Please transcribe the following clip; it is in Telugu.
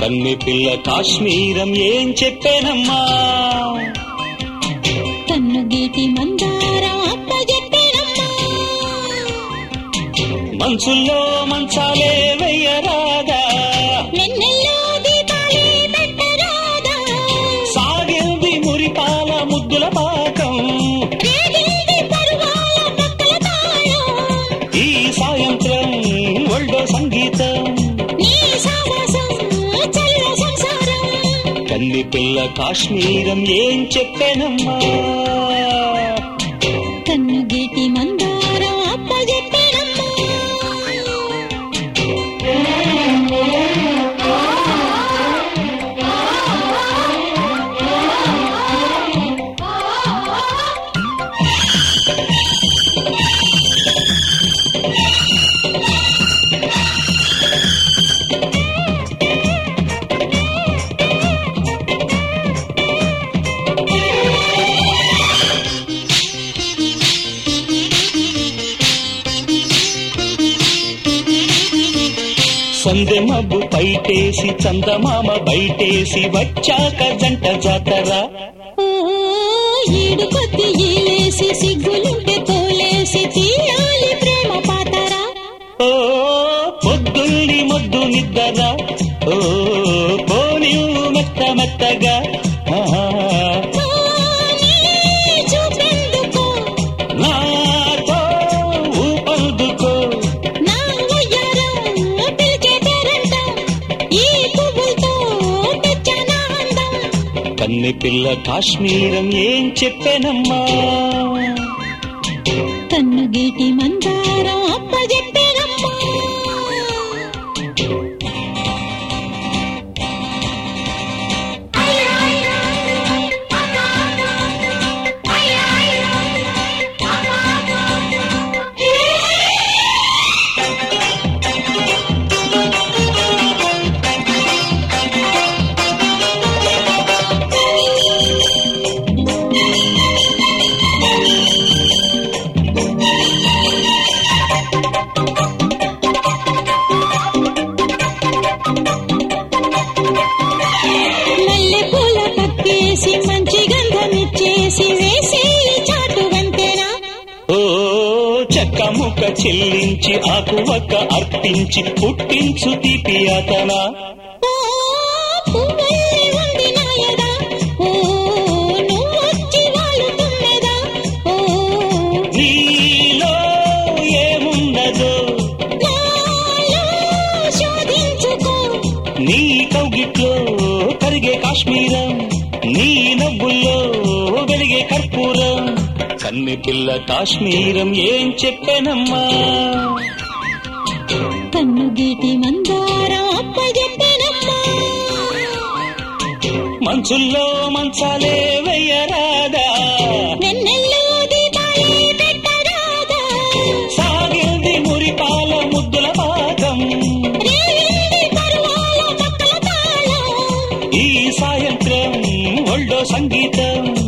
కన్ని పిల్ల కాశ్మీరం ఏం చెప్పానమ్మా కన్ను గీటి మందారం అప్పజెప్పెనమ్మా మనసుల్లో మంచాలే వెయ్యరాదా వెన్నెల్లో దీపాలే పెట్టరాదా సాగింది మురిపాల ముద్దుల పాకం రేగింది పరువాల పక్కల తాళం ఈ సాయంత్రం ఒళ్ళో సంగీతం నీ సావాసం చల్ల సంసారం కన్ని పిల్ల కాశ్మీరం ఏం చెప్పానమ్మా కన్ను గీటి మందారం అప్పజెప్పెనమ్మా సందె మబ్బు పైటేసి చందమామ బయటేసి వచ్చాక జంట జాతరా ఓ ఈడు కొద్ది ఈలేసి సిగ్గులుంటే తోలేసి తీయాలి ప్రేమ పాతరా ఓ పొద్దుల్లి మొద్దు నిద్దరా ఓ పోనీ మెత్త మెత్తగా ఆహా, నీ చూపెందుకో నాతో ఊపందుకో నా వయ్యారం పిలిచే పేరంటం ఈ పువ్వులతో తెచ్చానా అందం కన్ని పిల్ల కాశ్మీరం ఏం చెప్పానమ్మా కన్ను గీటి మందారం అప్పజెప్పెనమ్మా మల్లె పూల పక్కేసి మంచి గంధం ఇచ్చేసి వేసి చాటు వంతెనా ఓ చెక్క ముక్క చెల్లించి ఆకువక్క అర్పించి పుట్టించు తీపి అతనా ఓ పువ్వల్లే ఉంది నాయదా ఓ నువ్వొచ్చి వాలుతున్నదా ఓ నీలో ఏముండదో నాలో శోధించుకో నీ కౌగిట్లో కరిగే కాశ్మీరం నీ నవ్వుల్లో వెలిగే కర్పూరం కన్ని పిల్ల కాశ్మీరం ఏం చెప్పానమ్మా కన్ను గీటి మందారం అప్పజెప్పెనమ్మా మంచుల్లో మంచాలే వెయ్యరాదా వెన్నెల్లో దీపాలే పెట్టరాదా సాగింది మురిపాల ముద్దుల పాదం రేగింది పరువాల పక్కల తాళం ఈ సాయంత్రం ఒళ్ళో సంగీతం